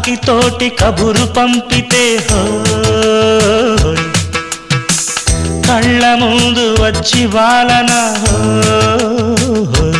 కాకి తోటి కబురు పంపితే హోయ్ కళ్ళ ముందు వచ్చి వాలన హోయ్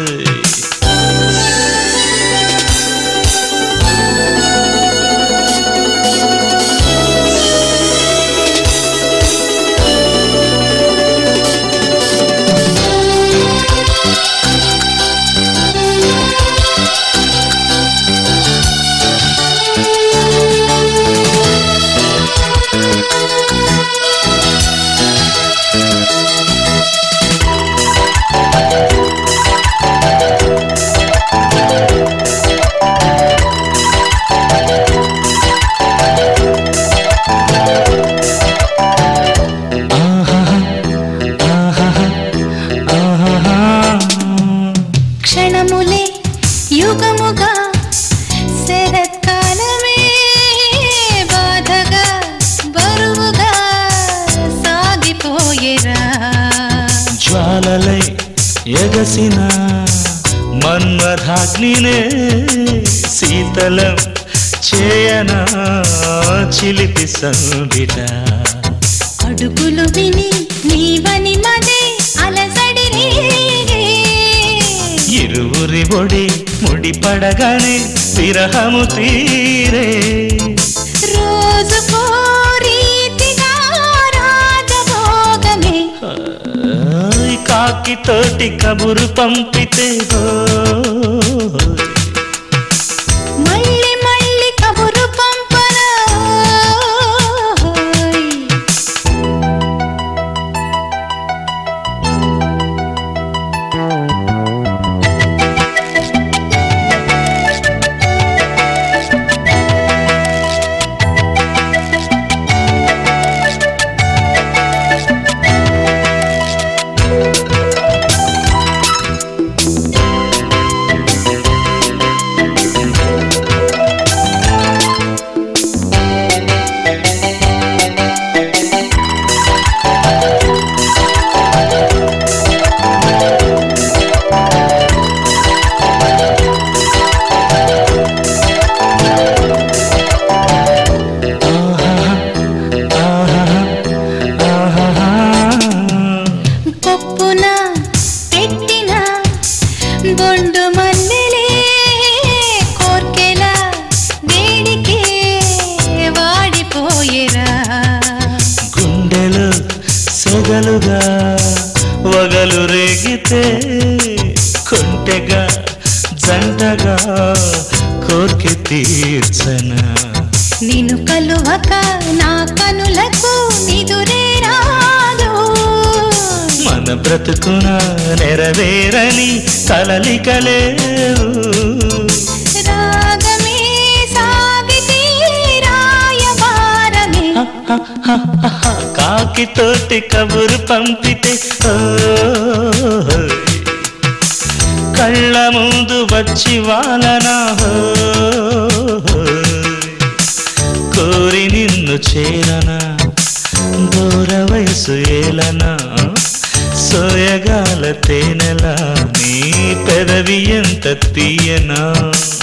క్షణములే యుగముగా శరత్కాలమే బాధగా బరువుగా సాగిపోయేరా జ్వాలలై ఎగసిన మన్మధాగ్నినే శీతలం చేయనా చిలిపి సంబిట అడుగులు విని నీవని మదే అలసడి రేగే. ఇరువురి ఒడి ముడిపడగానే విరహము తీరే రోజుకో రీతిగా రాజభోగమే ఆయ్ కాకి తోటి కబురు పంపితే హోయ్ మళ్ళీ మళ్ళీ కబురు పంపనా పప్పున పెట్టిన బొండు మల్లెలే కోర్కెల వేడికే వాడిపోయేరా గుండెలు సెగలుగా వగలు రేగితే కొంటెగా జంటగా కోర్కె తీర్చనా నిన్ను కలువక నా కనులకు నిదురే రాదు మన బ్రతుకున నెరవేరని కలలికలేవు రాగమే సాగితే రాయబారమే కాకి తోటి కబురు పంపితే ఓయ్. కళ్ళ ముందు వచ్చి వాలనా ఓయ్. కోరి నిన్ను చేరనా దూర వయసు ఏలనా సోయగాల తేనెలా నీ పెదవి ఎంత తీయనా